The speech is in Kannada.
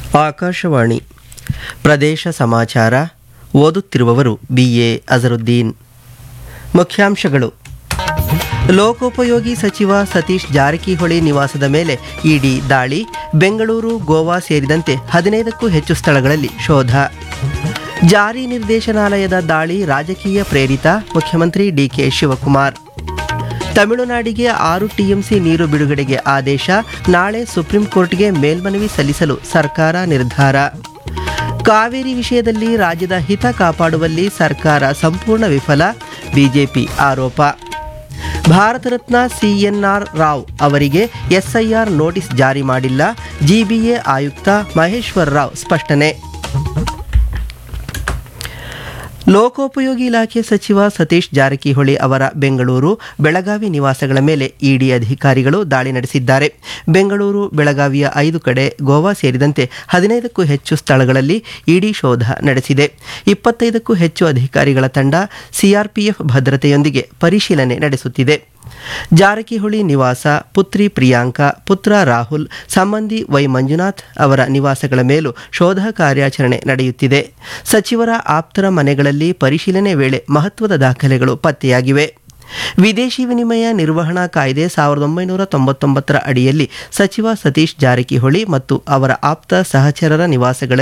ಆಕಾಶವಾಣಿ ಪ್ರದೇಶ ಸಮಾಚಾರ ಓದುತ್ತಿರುವವರು ಬಿ ಎ ಅಜರುದ್ದೀನ್ ಮುಖ್ಯಾಂಶಗಳು ಲೋಕೋಪಯೋಗಿ ಸಚಿವ ಸತೀಶ್ ಜಾರಕಿಹೊಳಿ ನಿವಾಸದ ಮೇಲೆ ಇಡಿ ದಾಳಿ ಬೆಂಗಳೂರು ಗೋವಾ ಸೇರಿದಂತೆ ಹದಿನೈದಕ್ಕೂ ಹೆಚ್ಚು ಸ್ಥಳಗಳಲ್ಲಿ ಶೋಧ ಜಾರಿ ನಿರ್ದೇಶನಾಲಯದ ದಾಳಿ ರಾಜಕೀಯ ಪ್ರೇರಿತ ಮುಖ್ಯಮಂತ್ರಿ ಡಿಕೆ ಶಿವಕುಮಾರ್ ತಮಿಳುನಾಡಿಗೆ ಆರು ಟಿಎಂಸಿ ನೀರು ಬಿಡುಗಡೆಗೆ ಆದೇಶ ನಾಳೆ ಸುಪ್ರೀಂ ಕೋರ್ಟ್ಗೆ ಮೇಲ್ಮನವಿ ಸಲ್ಲಿಸಲು ಸರ್ಕಾರ ನಿರ್ಧಾರ ಕಾವೇರಿ ವಿಷಯದಲ್ಲಿ ರಾಜ್ಯದ ಹಿತ ಕಾಪಾಡುವಲ್ಲಿ ಸರ್ಕಾರ ಸಂಪೂರ್ಣ ವಿಫಲ ಬಿಜೆಪಿ ಆರೋಪ ಭಾರತ ರತ್ನ ಸಿಎನ್ಆರ್ ರಾವ್ ಅವರಿಗೆ ಎಸ್ಐಆರ್ ನೋಟಿಸ್ ಜಾರಿ ಮಾಡಿಲ್ಲ ಜಿಬಿಎ ಆಯುಕ್ತ ಮಹೇಶ್ವರ್ ರಾವ್ ಸ್ಪಷ್ಟನೆ ಲೋಕೋಪಯೋಗಿ ಇಲಾಖೆ ಸಚಿವ ಸತೀಶ್ ಜಾರಕಿಹೊಳಿ ಅವರ ಬೆಂಗಳೂರು ಬೆಳಗಾವಿ ನಿವಾಸಗಳ ಮೇಲೆ ಇಡಿ ಅಧಿಕಾರಿಗಳು ದಾಳಿ ನಡೆಸಿದ್ದಾರೆ ಬೆಂಗಳೂರು ಬೆಳಗಾವಿಯ ಐದು ಕಡೆ ಗೋವಾ ಸೇರಿದಂತೆ ಹದಿನೈದಕ್ಕೂ ಹೆಚ್ಚು ಸ್ಥಳಗಳಲ್ಲಿ ಇಡಿ ಶೋಧ ನಡೆಸಿದೆ ಇಪ್ಪತ್ತೈದಕ್ಕೂ ಹೆಚ್ಚು ಅಧಿಕಾರಿಗಳ ತಂಡ ಸಿಆರ್ಪಿಎಫ್ ಭದ್ರತೆಯೊಂದಿಗೆ ಪರಿಶೀಲನೆ ನಡೆಸುತ್ತಿದೆ ಜಾರಕಿಹೊಳಿ ನಿವಾಸ ಪುತ್ರಿ ಪ್ರಿಯಾಂಕಾ ಪುತ್ರ ರಾಹುಲ್ ಸಂಬಂಧಿ ವೈ ಮಂಜುನಾಥ್ ಅವರ ನಿವಾಸಗಳ ಮೇಲೂ ಶೋಧ ಕಾರ್ಯಾಚರಣೆ ನಡೆಯುತ್ತಿದೆ ಸಚಿವರ ಆಪ್ತರ ಮನೆಗಳಲ್ಲಿ ಪರಿಶೀಲನೆ ವೇಳೆ ಮಹತ್ವದ ದಾಖಲೆಗಳು ಪತ್ತೆಯಾಗಿವೆ ವಿದೇಶಿ ವಿನಿಮಯ ನಿರ್ವಹಣಾ ಕಾಯ್ದೆ ಸಾವಿರದ ಒಂಬೈನೂರ ತೊಂಬತ್ತೊಂಬತ್ತರ ಅಡಿಯಲ್ಲಿ ಸಚಿವ ಸತೀಶ್ ಜಾರಕಿಹೊಳಿ ಮತ್ತು ಅವರ ಆಪ್ತ ಸಹಚರರ ನಿವಾಸಗಳಲ್ಲಿ